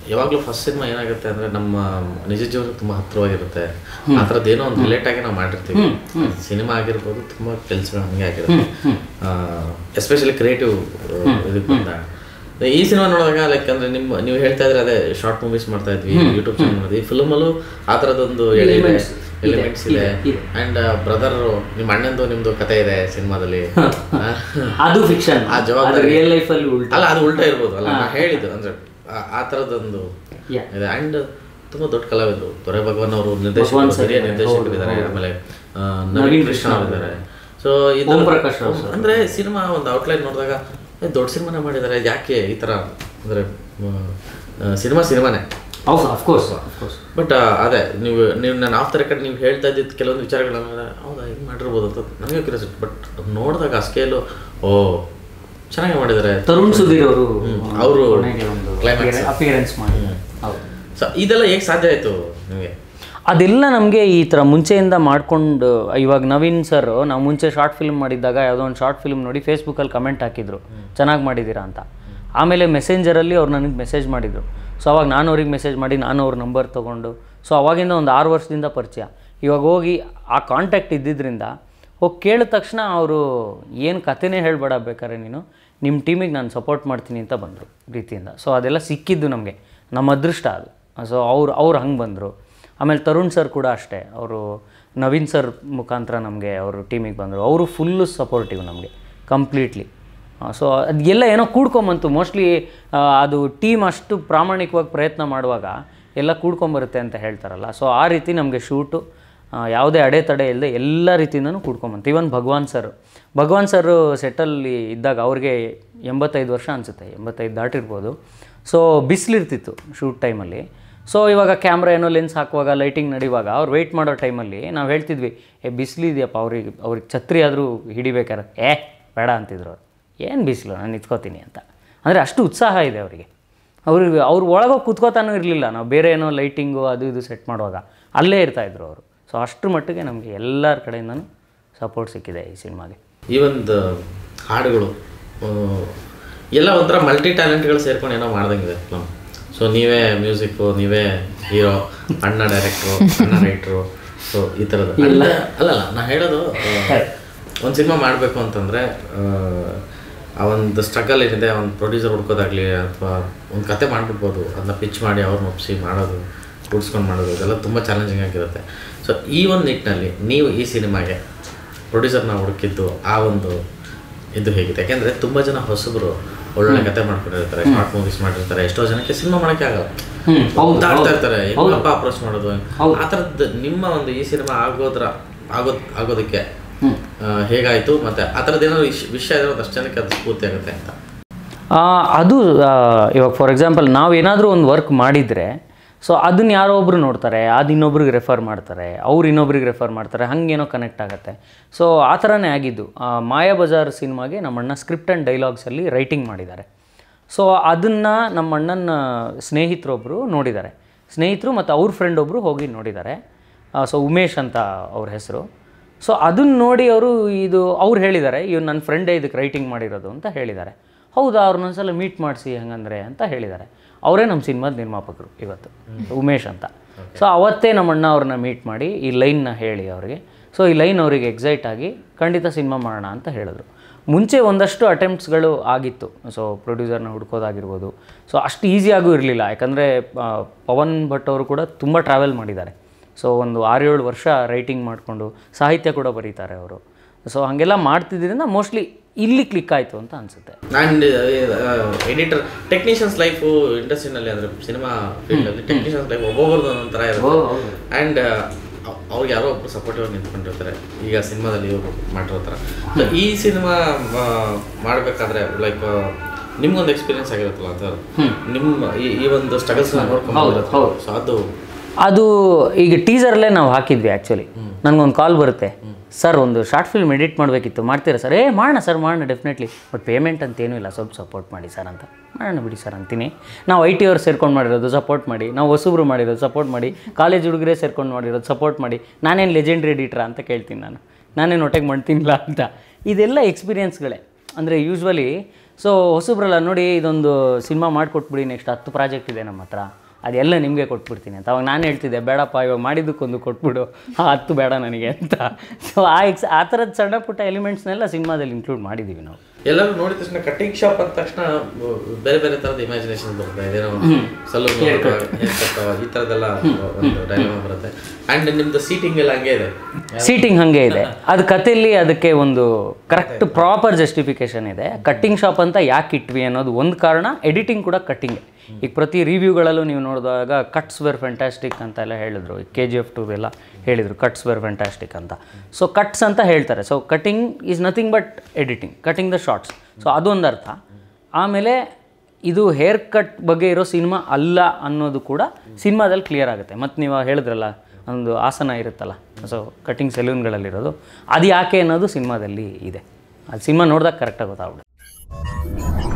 ಯಾವಾಗಲೂ first cinema ಏನಾಗುತ್ತೆ ಅಂದ್ರೆ ನಮ್ಮ ನಿಜ ಜೀವನಕ್ಕೆ ತುಂಬಾ ಹತ್ರವಾಗಿರುತ್ತೆ ಆ ಥರದ್ದು ಏನೋ ಒಂದು ರಿಲೇಟ್ ಆಗಿ ನಾವು ಮಾಡಿರ್ತೀವಿ ಸಿನಿಮಾ ಆಗಿರ್ಬೋದು ತುಂಬಾ ಕೆಲಸಗಳು ಹಂಗೆ ಆಗಿರುತ್ತೆ ಎಸ್ಪೆಷಲಿ ಕ್ರಿಯೇಟಿವ್ ಇದಕ್ಕೆ ಬಂದಾಗ ಈ ಸಿನಿಮಾ ನೋಡಿದಾಗ ಲೈಕ್ ಅಂದ್ರೆ ನಿಮ್ಮ ನೀವು ಹೇಳ್ತಾ ಇದ್ರೆ ಅದೇ ಶಾರ್ಟ್ ಮೂವೀಸ್ ಮಾಡ್ತಾ ಇದ್ವಿ ಯೂಟ್ಯೂಬ್ ಚಾನಲ್ ಮಾಡಿದ್ವಿ ಫಿಲ್ಮಲ್ಲೂ ಆ ಥರದೊಂದು ಎಳೆ ಇದೆ ಎಲಿಮೆಂಟ್ಸ್ ಇದೆ ಅಂಡ್ ಬ್ರದರ್ ನಿಮ್ಮ ಅಣ್ಣಂದು ನಿಮ್ದು ಕತೆ ಇದೆ ಸಿನಿಮಾದಲ್ಲಿ ಅದು ಫಿಕ್ಷನ್ ಆ ಜವಾಬ್ದಾರಿ- ರಿಯಲ್ ಲೈಫಲ್ಲಿ ಉಲ್ಟ ಅಲ್ಲ ಅದು ಉಲ್ಟಾ ಇರ್ಬೋದು ಅಲ್ಲ ನಾ ಹೇಳಿದ್ದು ಅಂದ್ರೆ ಆ- ಆ ಥರದೊಂದು Yeah. ಇದೆ ಅಂಡ್ ತುಂಬಾ ದೊಡ್ಡ ಕಲಾವಿದರು ದೊರೆ ಭಗವಾನ್ ಅವರು ನಿರ್ದೇಶಕರು ಹಿರಿಯ ನಿರ್ದೇಶಕರಿದ್ದಾರೆ ಆಮೇಲೆ ಆ, ನವೀನ್ ಕೃಷ್ಣ ಅವರಿದ್ದಾರೆ ಸೊ ಇದು ಓಂ ಪ್ರಕಾಶ್ ರಾವ್ ಸರ್. ಅಂದ್ರೆ ಸಿನಿಮಾ ಒಂದು ಔಟ್ಲೈನ್ ನೋಡಿದಾಗ ಏ, ದೊಡ್ಡ ಸಿನಿಮಾನೇ ಮಾಡಿದ್ದಾರೆ ಯಾಕೆ ಈ ತರ ಅಂದ್ರೆ ಸಿನಿಮಾ ಸಿನಿಮಾನೇ ಅಫ್ಕೋರ್ಸ್ ಅಫ್ಕೋರ್ಸ್ ಬಟ್ ಅದೇ ನೀವು ನೀವು ನಾನು ಆಫ್ ದ ರೆಕಾರ್ಡ್ ನೀವು ಹೇಳ್ತಾ ಇದ್ದಿದ್ದು ಕೆಲವೊಂದು ವಿಚಾರಗಳನ್ನ ಹೌದಾ ಹಿಂಗೆ ಮಾಡಿರ್ಬೋದು ಅಂತ ನನಗೆ ಕ್ಯೂರಿಯಾಸಿಟಿ ಬಟ್ ನೋಡಿದಾಗ ಆ ಸ್ಕೇಲು ಓ ಚೆನ್ನಾಗಿ ಮಾಡಿದ್ದಾರೆ ತರುಣ್ ಸುಧೀರ್ ಅವರು ಅವರು ಕೊನೆಗೆ ಒಂದು climax. ಅಪಿಯರೆನ್ಸ್ ಮಾಡಿ ಹೌದು ಸೊ ಇದೆಲ್ಲ ಹೇಗೆ ಸಾಧ್ಯ ಆಯಿತು ನಿಮಗೆ ಅದೆಲ್ಲ ನಮಗೆ ಈ ಥರ ಮುಂಚೆಯಿಂದ ಮಾಡ್ಕೊಂಡು ಇವಾಗ ನವೀನ್ ಸರ್ ನಾವು ಮುಂಚೆ ಶಾರ್ಟ್ ಫಿಲ್ಮ್ ಮಾಡಿದ್ದಾಗ ಯಾವುದೋ ಒಂದು ಶಾರ್ಟ್ ಫಿಲ್ಮ್ ನೋಡಿ ಫೇಸ್ಬುಕ್ಕಲ್ಲಿ ಕಮೆಂಟ್ ಹಾಕಿದ್ರು ಚೆನ್ನಾಗಿ ಮಾಡಿದ್ದೀರಾ ಅಂತ ಆಮೇಲೆ ಮೆಸೆಂಜರಲ್ಲಿ ಅವ್ರು ನನಗೆ ಮೆಸೇಜ್ ಮಾಡಿದರು ಸೊ ಅವಾಗ ನಾನು ಅವ್ರಿಗೆ ಮೆಸೇಜ್ ಮಾಡಿ ನಾನು ಅವ್ರ ನಂಬರ್ ತೊಗೊಂಡು ಸೊ ಅವಾಗಿಂದ ಒಂದು ಆರು ವರ್ಷದಿಂದ ಪರಿಚಯ ಇವಾಗ ಹೋಗಿ ಆ ಕಾಂಟ್ಯಾಕ್ಟ್ ಇದ್ದಿದ್ದರಿಂದ ಹೋಗಿ ಕೇಳಿದ ತಕ್ಷಣ ಅವರು ಏನು ಕಥೆನೇ ಹೇಳ್ಬೇಡ ಬೇಕಾದ್ರೆ ನೀನು ನಿಮ್ಮ ಟೀಮಿಗೆ ನಾನು ಸಪೋರ್ಟ್ ಮಾಡ್ತೀನಿ ಅಂತ ಬಂದರು ರೀತಿಯಿಂದ ಸೊ ಅದೆಲ್ಲ ಸಿಕ್ಕಿದ್ದು ನಮಗೆ ನಮ್ಮ ಅದೃಷ್ಟ ಅದು ಸೊ ಅವ್ರು ಅವ್ರು ಹಂಗೆ ಬಂದರು ಆಮೇಲೆ ತರುಣ್ ಸರ್ ಕೂಡ ಅಷ್ಟೇ ಅವರು ನವೀನ್ ಸರ್ ಮುಖಾಂತರ ನಮಗೆ ಅವರು ಟೀಮಿಗೆ ಬಂದರು ಅವರು ಫುಲ್ಲು ಸಪೋರ್ಟಿವ್ ನಮಗೆ ಕಂಪ್ಲೀಟ್ಲಿ ಸೊ ಅದೆಲ್ಲ ಏನೋ ಕೂಡ್ಕೊಂಬಂತು ಮೋಸ್ಟ್ಲಿ ಅದು ಟೀಮ್ ಅಷ್ಟು ಪ್ರಾಮಾಣಿಕವಾಗಿ ಪ್ರಯತ್ನ ಮಾಡುವಾಗ ಎಲ್ಲ ಕೂಡ್ಕೊಂಬರುತ್ತೆ ಅಂತ ಹೇಳ್ತಾರಲ್ಲ ಸೊ ಆ ರೀತಿ ನಮಗೆ ಶೂಟು ಯಾವುದೇ ಅಡೆತಡೆ ಇಲ್ಲದೆ ಎಲ್ಲ ರೀತಿಯಿಂದನೂ ಕೂಡ್ಕೊಂಬಂತು ಇವನ್ ಭಗವಾನ್ ಸರ್ ಭಗವಾನ್ ಸರ್ ಸೆಟ್ಟಲ್ಲಿ ಇದ್ದಾಗ ಅವ್ರಿಗೆ ಎಂಬತ್ತೈದು ವರ್ಷ ಅನಿಸುತ್ತೆ ಎಂಬತ್ತೈದು ದಾಟಿರ್ಬೋದು ಸೊ ಬಿಸಿಲಿರ್ತಿತ್ತು ಶೂಟ್ ಟೈಮಲ್ಲಿ ಸೊ ಇವಾಗ ಕ್ಯಾಮ್ರಾ ಏನೋ ಲೆನ್ಸ್ ಹಾಕುವಾಗ ಲೈಟಿಂಗ್ ನಡೆಯುವಾಗ ಅವ್ರು ವೆಯ್ಟ್ ಮಾಡೋ ಟೈಮಲ್ಲಿ ನಾವು ಹೇಳ್ತಿದ್ವಿ ಏ ಬಿಸಿಲಿದೆಯಪ್ಪ ಅವ್ರಿಗೆ ಅವ್ರಿಗೆ ಛತ್ರಿ ಆದರೂ ಹಿಡಿಬೇಕಾರೆ ಏ ಬೇಡ ಅಂತಿದ್ರು ಅವ್ರು ಏನು ಬಿಸಿಲು ನಾನು ನಿಂತ್ಕೋತೀನಿ ಅಂತ ಅಂದರೆ ಅಷ್ಟು ಉತ್ಸಾಹ ಇದೆ ಅವರಿಗೆ ಅವ್ರಿಗೆ ಅವ್ರು ಒಳಗೋಗಿ ಕೂತ್ಕೋತಾನೂ ಇರಲಿಲ್ಲ ನಾವು ಬೇರೆ ಏನೋ ಲೈಟಿಂಗು ಅದು ಇದು ಸೆಟ್ ಮಾಡುವಾಗ ಅಲ್ಲೇ ಇರ್ತಾಯಿದ್ರು ಅವರು ಸೊ ಅಷ್ಟರ ಮಟ್ಟಿಗೆ ನಮಗೆ ಎಲ್ಲರ ಕಡೆಯಿಂದನೂ ಸಪೋರ್ಟ್ ಸಿಕ್ಕಿದೆ ಈ ಸಿನಿಮಾಗೆ ಈ ಒಂದು ಹಾಡುಗಳು ಆ, ಎಲ್ಲ ಒಂಥರ ಮಲ್ಟಿ ಟ್ಯಾಲೆಂಟ್ಗಳು ಸೇರ್ಕೊಂಡು ಏನೋ ಮಾಡ್ದಂಗಿದೆ ಫಿಲಮ್ ಸೊ ನೀವೇ ಮ್ಯೂಸಿಕ್ಕು ನೀವೇ ಹೀರೋ ಅಣ್ಣ ಡೈರೆಕ್ಟ್ರು ಅಣ್ಣ ರೈಟ್ರು ಸೊ ಈ ಥರದ್ದು ಅಲ್ಲ ಅಲ್ಲಲ್ಲ ನಾ ಹೇಳೋದು ಒಂದು ಸಿನಿಮಾ ಮಾಡಬೇಕು ಅಂತಂದರೆ ಆ ಒಂದು ಸ್ಟ್ರಗಲ್ ಏನಿದೆ ಒಂದು ಪ್ರೊಡ್ಯೂಸರ್ ಹುಡ್ಕೋದಾಗಲಿ ಅಥವಾ ಒಂದು ಕತೆ ಮಾಡ್ಬಿಡ್ಬೋದು ಅದನ್ನ ಪಿಚ್ ಮಾಡಿ ಅವ್ರನ್ನ ಒಪ್ಪಿಸಿ ಮಾಡೋದು ಕೂಡ್ಸ್ಕೊಂಡು ಮಾಡೋದು ಇದೆಲ್ಲ ತುಂಬ ಚಾಲೆಂಜಿಂಗ್ ಆಗಿರುತ್ತೆ ಸೊ ಈ ಒಂದು ನಿಟ್ಟಿನಲ್ಲಿ ನೀವು ಈ ಸಿನಿಮಾಗೆ ಪ್ರೊಡ್ಯೂಸರ್ನ ಹುಡುಕಿದ್ದು ಆ ಒಂದು ಇದು ಹೇಗಿದೆ ಯಾಕೆಂದರೆ ತುಂಬ ಜನ ಹೊಸಬರು ಒಳ್ಳೊಳ್ಳೆ ಕತೆ ಮಾಡ್ಕೊಂಡಿರ್ತಾರೆ ಶಾರ್ಟ್ ಮೂವೀಸ್ ಮಾಡಿರ್ತಾರೆ ಎಷ್ಟೋ ಜನಕ್ಕೆ ಸಿನಿಮಾ ಮಾಡೋಕ್ಕೆ ಆಗಲ್ಲ ಹೌದು, ದಾಟ್ತಾ ಇರ್ತಾರೆ ಹೌದು. ಹೆಂಗಪ್ಪ ಅಪ್ರೋಚ್ ಮಾಡೋದು ಆ ಥರದ್ದು ನಿಮ್ಮ ಒಂದು ಈ ಸಿನಿಮಾ ಆಗೋದ್ರ ಆಗೋದ್ ಆಗೋದಕ್ಕೆ ಆ, ಹೇಗಾಯ್ತು ಮತ್ತೆ ಆ ಥರದ್ದು ಏನಾದ್ರು ಇಶ್- ವಿಷಯ ಇದ್ರೆ ಒಂದಷ್ಟು ಜನಕ್ಕೆ ಅದು ಸ್ಫೂರ್ತಿ ಆಗುತ್ತೆ ಅಂತ ಆ, ಅದು ಆ, ಇವಾಗ ಫಾರ್ ಎಕ್ಸಾಂಪಲ್ ನಾವು ಏನಾದರೂ ಒಂದು ವರ್ಕ್ ಮಾಡಿದರೆ ಸೊ ಅದನ್ನ ಯಾರೋ ಒಬ್ರು ನೋಡ್ತಾರೆ ಅದು ಇನ್ನೊಬ್ರಿಗೆ ರೆಫರ್ ಮಾಡ್ತಾರೆ ಅವ್ರು ಇನ್ನೊಬ್ರಿಗೆ ರೆಫರ್ ಮಾಡ್ತಾರೆ ಹಂಗೇನೋ ಕನೆಕ್ಟ್ ಆಗುತ್ತೆ ಸೊ ಆ ಥರನೇ ಆಗಿದ್ದು ಆ, ಮಾಯಾ ಬಜಾರ್ ಸಿನಿಮಾಗೆ ನಮ್ಮಣ್ಣ ಸ್ಕ್ರಿಪ್ಟ್ ಆ್ಯಂಡ್ ಡೈಲಾಗ್ಸಲ್ಲಿ ರೈಟಿಂಗ್ ಮಾಡಿದ್ದಾರೆ ಸೊ ಅದನ್ನು ನಮ್ಮ ಅಣ್ಣನ ಸ್ನೇಹಿತರೊಬ್ಬರು ನೋಡಿದ್ದಾರೆ ಸ್ನೇಹಿತರು ಮತ್ತು ಅವ್ರ ಫ್ರೆಂಡ್ ಒಬ್ಬರು ಹೋಗಿ ನೋಡಿದ್ದಾರೆ ಸೊ ಉಮೇಶ್ ಅಂತ ಅವ್ರ ಹೆಸರು ಸೊ ಅದನ್ನ ನೋಡಿ ಅವರು ಇದು ಅವ್ರು ಹೇಳಿದ್ದಾರೆ ಇವ್ ನನ್ನ ಫ್ರೆಂಡೇ ಇದಕ್ಕೆ ರೈಟಿಂಗ್ ಮಾಡಿರೋದು ಅಂತ ಹೇಳಿದ್ದಾರೆ ಹೌದಾ ಅವ್ರನ್ನೊಂದ್ಸಲ ಮೀಟ್ ಮಾಡಿಸಿ ಹಂಗಂದ್ರೆ ಅಂತ ಹೇಳಿದ್ದಾರೆ ಅವರೇ ನಮ್ಮ ಸಿನಿಮಾದ ನಿರ್ಮಾಪಕರು ಇವತ್ತು ಉಮೇಶ್ ಅಂತ ಸೊ ಅವತ್ತೇ ನಮ್ಮ ಅಣ್ಣ ಅವ್ರನ್ನ ಮೀಟ್ ಮಾಡಿ ಈ ಲೈನ್ನ ಹೇಳಿ ಅವರಿಗೆ ಸೊ ಈ ಲೈನ್ ಅವರಿಗೆ ಎಕ್ಸೈಟ್ ಆಗಿ ಖಂಡಿತ ಸಿನಿಮಾ ಮಾಡೋಣ ಅಂತ ಹೇಳಿದ್ರು ಮುಂಚೆ ಒಂದಷ್ಟು ಅಟೆಂಪ್ಟ್ಸ್ಗಳು ಆಗಿತ್ತು ಸೊ ಪ್ರೊಡ್ಯೂಸರ್ನ ಹುಡ್ಕೋದಾಗಿರ್ಬೋದು ಸೊ ಅಷ್ಟು ಈಸಿಯಾಗೂ ಇರಲಿಲ್ಲ ಯಾಕಂದರೆ ಪವನ್ ಭಟ್ ಅವರು ಕೂಡ ತುಂಬ ಟ್ರಾವೆಲ್ ಮಾಡಿದ್ದಾರೆ ಸೊ ಒಂದು ಆರೇಳು ವರ್ಷ ರೈಟಿಂಗ್ ಮಾಡಿಕೊಂಡು ಸಾಹಿತ್ಯ ಕೂಡ ಬರೀತಾರೆ ಅವರು ಸೊ ಹಾಗೆಲ್ಲ ಮಾಡ್ತಿದ್ದರಿಂದ ಮೋಸ್ಟ್ಲಿ ಇಲ್ಲಿ ಕ್ಲಿಕ್ ಆಯಿತು ಅಂತ ಅನಿಸುತ್ತೆ ನಾನು ಎಡಿಟರ್ ಟೆಕ್ನಿಷಿಯನ್ಸ್ ಲೈಫು ಇಂಡಸ್ಟ್ರಿನಲ್ಲಿ ಅಂದರೆ ಸಿನಿಮಾ ಫೀಲ್ಡಲ್ಲಿ ಟೆಕ್ನಿಷಿಯನ್ಸ್ ಲೈಫ್ ಒಬ್ಬೊಬ್ರದ್ದು ಒಂದೊಂದು ಥರ ಇರುತ್ತೆ ಆ್ಯಂಡ್ ಅವ್ರಿಗೆ ಯಾರೋ ಒಬ್ರು ಸಪೋರ್ಟಿವ್ ನಿಂತ್ಕೊಂಡಿರ್ತಾರೆ ಈಗ ಸಿನಿಮಾದಲ್ಲಿ ಇವರು ಮಾಡಿರೋ ಥರ ಸೊ ಈ ಸಿನಿಮಾ ಮಾಡಬೇಕಾದ್ರೆ ಲೈಕ್ ನಿಮ್ಗೊಂದು ಎಕ್ಸ್ಪೀರಿಯನ್ಸ್ ಆಗಿರುತ್ತಲ್ಲ ಸರ್ ನಿಮ್ಮ ಈ ಈ ಒಂದು ಸ್ಟ್ರಗಲ್ಸ್ನ ನೋಡ್ಕೊಂಡು ಸೊ ಅದು ಅದು ಈಗ ಟೀಸರಲ್ಲೇ ನಾವು ಹಾಕಿದ್ವಿ ಆ್ಯಕ್ಚುಲಿ ನನಗೊಂದು ಕಾಲ್ ಬರುತ್ತೆ ಸರ್ ಒಂದು ಶಾರ್ಟ್ ಫಿಲ್ಮ್ ಎಡಿಟ್ ಮಾಡಬೇಕಿತ್ತು ಮಾಡ್ತೀರಾ ಸರ್ ಏ ಮಾಡೋಣ ಸರ್ ಮಾಡೋಣ ಡೆಫಿನೆಟ್ಲಿ ಬಟ್ ಪೇಮೆಂಟ್ ಅಂತ ಏನೂ ಇಲ್ಲ ಸ್ವಲ್ಪ ಸಪೋರ್ಟ್ ಮಾಡಿ ಸರ್ ಅಂತ ಮಾಡೋಣ ಬಿಡಿ ಸರ್ ಅಂತೀನಿ ನಾವು ಐ ಟಿ ಅವ್ರು ಸೇರ್ಕೊಂಡು ಮಾಡಿರೋದು ಸಪೋರ್ಟ್ ಮಾಡಿ ನಾವು ಹೊಸಬ್ರು ಮಾಡಿರೋದು ಸಪೋರ್ಟ್ ಮಾಡಿ ಕಾಲೇಜ್ ಹುಡುಗರೇ ಸೇರ್ಕೊಂಡು ಮಾಡಿರೋದು ಸಪೋರ್ಟ್ ಮಾಡಿ ನಾನೇನು ಲೆಜೆಂಡ್ರಿ ಎಡಿಟ್ರಾ ಅಂತ ಕೇಳ್ತೀನಿ ನಾನು ನಾನೇನು ಹೊಟ್ಟೆಗೆ ಮಾಡ್ತೀನಿಲ್ಲ ಅಂತ ಇದೆಲ್ಲ ಎಕ್ಸ್ಪೀರಿಯನ್ಸ್ಗಳೇ ಅಂದರೆ ಯೂಶ್ವಲಿ ಸೊ ಹೊಸಬ್ರಲ್ಲ ನೋಡಿ ಇದೊಂದು ಸಿನಿಮಾ ಮಾಡಿಕೊಟ್ಬಿಡಿ ನೆಕ್ಸ್ಟ್ ಹತ್ತು ಪ್ರಾಜೆಕ್ಟ್ ಇದೆ ನಮ್ಮ ಹತ್ರ ಅದೆಲ್ಲ ನಿಮಗೆ ಕೊಟ್ಬಿಡ್ತೀನಿ ಅಂತ ಅವಾಗ ನಾನು ಹೇಳ್ತಿದ್ದೆ ಬೇಡಪ್ಪ ಇವಾಗ ಮಾಡಿದ್ದಕ್ಕೊಂದು ಕೊಟ್ಬಿಡು ಆ ಹತ್ತು ಬೇಡ ನನಗೆ ಅಂತ ಸೊ ಆ ಎಕ್ಸ್ ಆ ಥರದ ಸಣ್ಣ ಪುಟ್ಟ ಎಲಿಮೆಂಟ್ಸ್ನೆಲ್ಲ ಸಿನಿಮಾದಲ್ಲಿ ಇನ್ಕ್ಲೂಡ್ ಮಾಡಿದ್ದೀವಿ ನಾವು ಎಲ್ಲರೂ ನೋಡಿದ ತಕ್ಷಣ ಕಟಿಂಗ್ ಶಾಪ್ ಅಂದ ತಕ್ಷಣ ಬ- ಬೇರೆ ಬೇರೆ ತರದ ಇಮ್ಯಾಜಿನೇಷನ್ ಬರುತ್ತೆ ಇದೇನೋ ಸಲೂನ್ ಈ ಥರದ್ದೆಲ್ಲ ಒಂದು ಡೈಲಾಗ್ ಬರುತ್ತೆ ಆ್ಯಂಡ್ ನಿಮ್ದು ಸೀಟಿಂಗ್ ಎಲ್ಲ ಹಂಗೆ ಇದೆ ಸೀಟಿಂಗ್ ಹಾಗೆ ಇದೆ ಅದು ಕಥೆಯಲ್ಲಿ ಅದಕ್ಕೆ ಒಂದು ಕರೆಕ್ಟ್ ಪ್ರಾಪರ್ ಜಸ್ಟಿಫಿಕೇಶನ್ ಇದೆ ಕಟ್ಟಿಂಗ್ ಶಾಪ್ ಅಂತ ಯಾಕೆ ಇಟ್ವಿ ಅನ್ನೋದು ಒಂದು ಕಾರಣ ಎಡಿಟಿಂಗ್ ಕೂಡ ಕಟ್ಟಿಂಗ್ ಈಗ ಪ್ರತಿ ರಿವ್ಯೂಗಳಲ್ಲೂ ನೀವು ನೋಡಿದಾಗ ಕಟ್ಸ್ ವೇರ್ ಫ್ಯಾಂಟಾಸ್ಟಿಕ್ ಅಂತ ಎಲ್ಲ ಹೇಳಿದ್ರು ಕೆ ಜಿ ಎಫ್ ಟು ಎಲ್ಲ ಹೇಳಿದರು ಕಟ್ಸ್ ವೇರ್ ಫ್ಯಾಂಟಾಸ್ಟಿಕ್ ಅಂತ ಸೊ ಕಟ್ಸ್ ಅಂತ ಹೇಳ್ತಾರೆ so cutting is nothing but editing cutting the shorts so ಅದೊಂದು ಅರ್ಥ ಆಮೇಲೆ ಇದು ಹೇರ್ ಕಟ್ ಬಗ್ಗೆ ಇರೋ ಸಿನಿಮಾ ಅಲ್ಲ ಅನ್ನೋದು ಕೂಡ ಸಿನಿಮಾದಲ್ಲಿ ಕ್ಲಿಯರ್ ಆಗುತ್ತೆ ಮತ್ತು ನೀವು ಹೇಳಿದ್ರಲ್ಲ ಒಂದು ಆಸನ ಇರುತ್ತಲ್ಲ ಸೊ ಕಟಿಂಗ್ ಸೆಲೂನ್ಗಳಲ್ಲಿರೋದು ಅದು ಯಾಕೆ ಅನ್ನೋದು ಸಿನಿಮಾದಲ್ಲಿ ಇದೆ ಅದು ಸಿನಿಮಾ ನೋಡಿದಾಗ ಕರೆಕ್ಟಾಗಿ ಗೊತ್ತಾಗ್ಬಿಡುತ್ತೆ